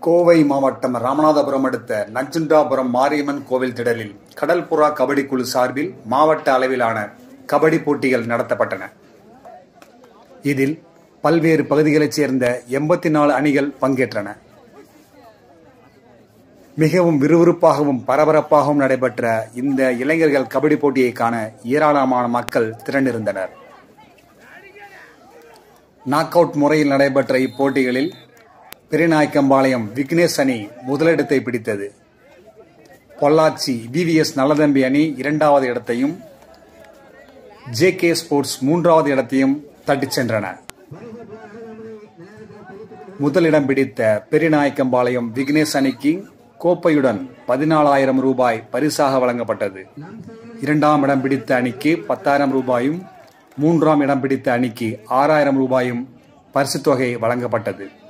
கோவை மாவட்டம் ராமநாதபுரம் அடுத்த நஞ்சுண்டாபுரம் மாரியம்மன் கோவில் திடலில் கடல்புறா கபடி குழு சார்பில் மாவட்ட அளவிலான கபடி போட்டிகள் நடத்தப்பட்டன இதில் பல்வேறு பகுதிகளைச் சேர்ந்த எண்பத்தி நாலு அணிகள் பங்கேற்றன மிகவும் விறுவிறுப்பாகவும் பரபரப்பாகவும் நடைபெற்ற இந்த இளைஞர்கள் கபடி போட்டியை காண ஏராளமான மக்கள் திரண்டிருந்தனர் நாக் அவுட் முறையில் நடைபெற்ற இப்போட்டிகளில் பெரியநாயக்கம்பாளையம் விக்னேஷ் அணி முதலிடத்தை பிடித்தது பொள்ளாச்சி விவிஎஸ் நல்லதம்பி அணி இரண்டாவது இடத்தையும் ஜே கே ஸ்போர்ட்ஸ் மூன்றாவது இடத்தையும் தட்டிச் சென்றன முதலிடம் பிடித்த பெரியநாயக்கம்பாளையம் விக்னேஷ் அணிக்கு கோப்பையுடன் பதினாலாயிரம் ரூபாய் பரிசாக வழங்கப்பட்டது இரண்டாம் இடம் பிடித்த அணிக்கு பத்தாயிரம் ரூபாயும் மூன்றாம் இடம் பிடித்த அணிக்கு ஆறாயிரம் ரூபாயும் பரிசுத் தொகை வழங்கப்பட்டது